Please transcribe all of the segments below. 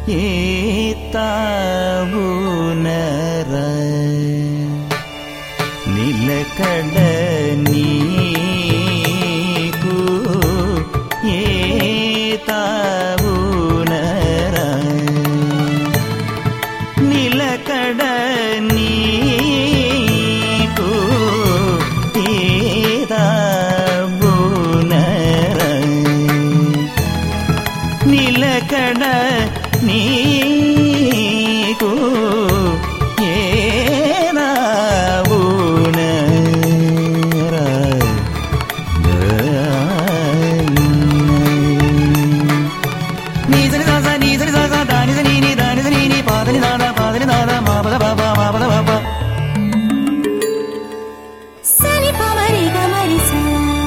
ഏത്താവൂനറ നിലക്കട നീക്കു ഏത്താവൂനറ നിലക്കട നീക്കു ഏതാവൂനറ నిలకడ నీకు ఏనావునరా నీజని దాస నీజని దాస దానిద నీని దానిద నీని పాదని దాద పాదని దాద మాపద బాబ మాపద బాబ సలి పమరి గమరి సా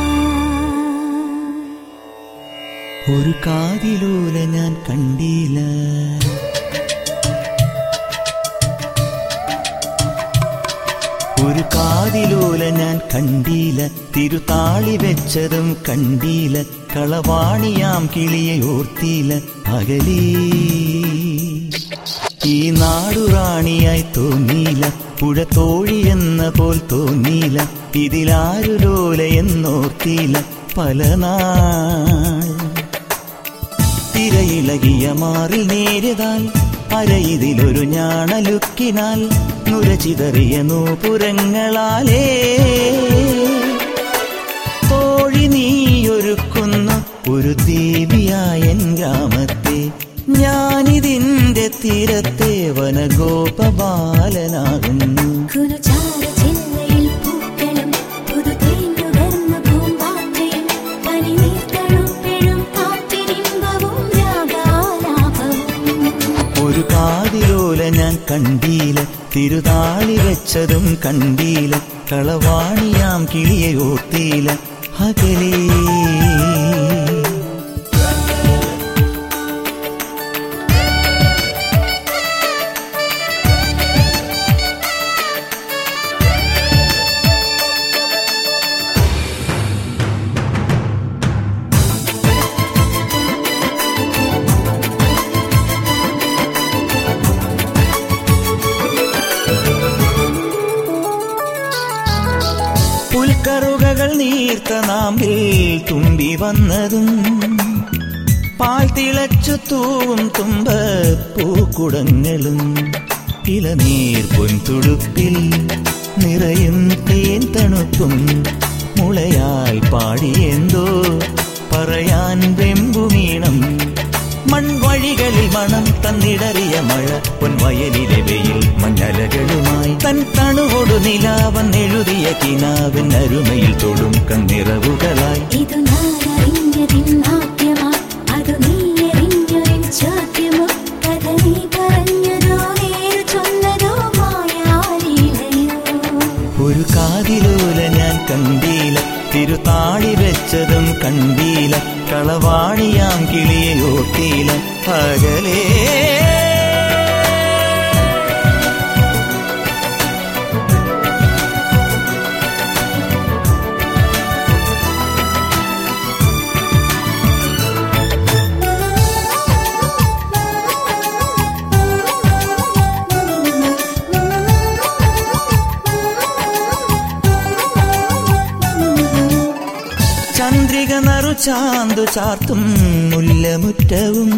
ഒരു കാതിലൂല ഞാൻ കണ്ടില്ല ഒരു കാതിലൂല ഞാൻ കണ്ടില്ല തിരുതാളി വെച്ചതും കണ്ടില്ല കളവാണിയാം കിളിയെ ഓർത്തില്ല പകലീ ഈ നാടുറാണിയായി തോന്നിയില്ല പുഴ തോഴി എന്ന പോൽ തോന്നിയില്ല ഇതിലാരു ലോല എന്നോർത്തിയില്ല പല നാൾ തിരയിളകിയ മാറിൽ നേരിതാൽ അരയിതിലൊരു ഞാണലുക്കിനാൽ നുരചിതറിയ നൂപുരങ്ങളാലേ തോഴി നീയൊരുക്കുന്ന ഒരു ദേവിയായൻ ഗ്രാമത്തെ ഞാനിതിന്റെ തീരത്തെ വനഗോപബാലനാകുന്നു കുനുചാര ചില്ലയിൽ പൂക്കളും പുതുതേനുകർന്ന പൂമ്പാറ്റയും പനിനീർത്തണുപ്പിഴും കാറ്റിനിമ്പവും രാഗാലാപവും ഒരു കാതിലോല ഞാൻ കണ്ടീല തിരുതാളി വെച്ചതും കണ്ടീല കളവാണിയാം കിളിയെ ഓർത്തീല അകലേ പുൽക്കറുകകൾ നീർത്ത നാമ്പിൽ തുമ്പി വന്നതും പാൽ തിളച്ചു തൂവും തുമ്പ പൂക്കുടങ്ങളും ഇളനീർ പൊൻതുടുപ്പിൽ നിറയും തേൻ തണുപ്പും മുളയാൽ പാടിയെന്തോ പറയാൻ വെമ്പുമീണം മൺവഴികളിൽ മണം തന്നിടറിയ മഴ പൊൻവയലിലെ വെയിൽ മഞ്ഞലകളുമായി തൻ തണുവൊടു നിലാവൻ എഴുതിയ കിനാവിൻ അരുമയിൽ തൊടും കണ്ണിറവുകളായി ഇതു ഞാനറിഞ്ഞതിൻ നാട്യമാ അതു നീ എറിഞ്ഞൊരിൻ ചോദ്യമോ കഥ നീ പറഞ്ഞതോ നേരു ചൊന്നതോ മായാലീലയോ ഒരു കാതിലൂല ഞാൻ കണ്ടീല തിരുതാളി വെച്ചതും കണ്ടീല കളവാണിയാം കിളിയെ ഓർത്തീല പകലേ ചന്ദ്രിക നറു ചാന്തു ചാർത്തും മുല്ലമുറ്റവും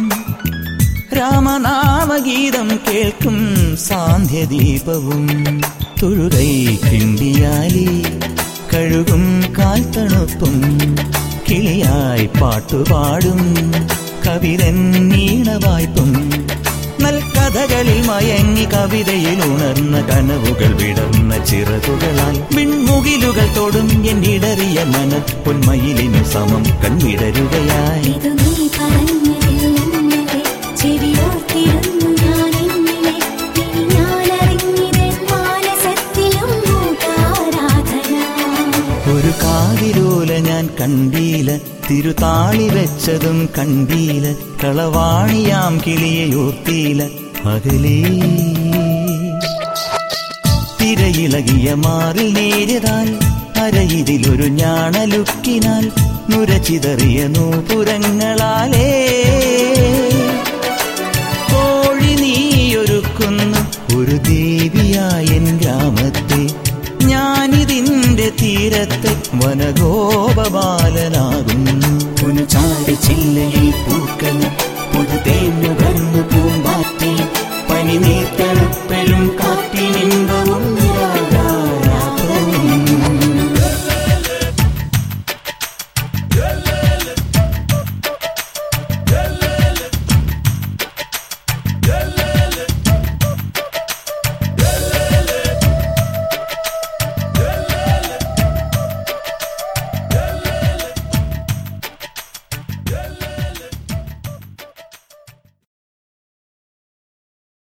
രാമനാമഗീതം കേൾക്കും സാന്ധ്യദീപവും തൊഴുകൈ കിണ്ടിയാലി കഴുകും കാൽത്തണുപ്പും കിളിയായി പാട്ടുപാടും കവിതൻ നീണവായ്പും നൽകഥകളിൽ മയങ്ങി കവിതയിൽ ഉണർന്ന കനവുകൾ വിടർന്ന ചിറകുകളാൽ വിൺമുകിലുകൾ തൊടും എന്നിടറിയ മന പൊന്മയിലിനു സമം കൺവിടരുകയായി ഇതു നീ പറഞ്ഞതിൽ ഇന്നലെ ചെവിയോർത്തിരുന്നു ഞാൻ ഇന്നലെ ഇനി ഞാനറിഞ്ഞിതൻ മാനസത്തിലും മൂകാരാധന ഒരു കാതിരോല ഞാൻ കണ്ടീല തിരുതാളി വെച്ചതും കണ്ടീല കളവാണിയാം കിളിയെ ഓർത്തീല അകലേ തിരയിളകിയ മാറിൽ നേരിതാൽ അരയിതിലൊരു ഞാണലുക്കിനാൽ നുരചിതറിയ നൂപുരങ്ങളാലേ വനഗോപബാലനാകുന്നു പുനചാരി ചില്ലയിൽ പൂക്കളും പുതുതേൻ നുകർന്നു പൂമ്പാറ്റയും പനിനീർത്തണു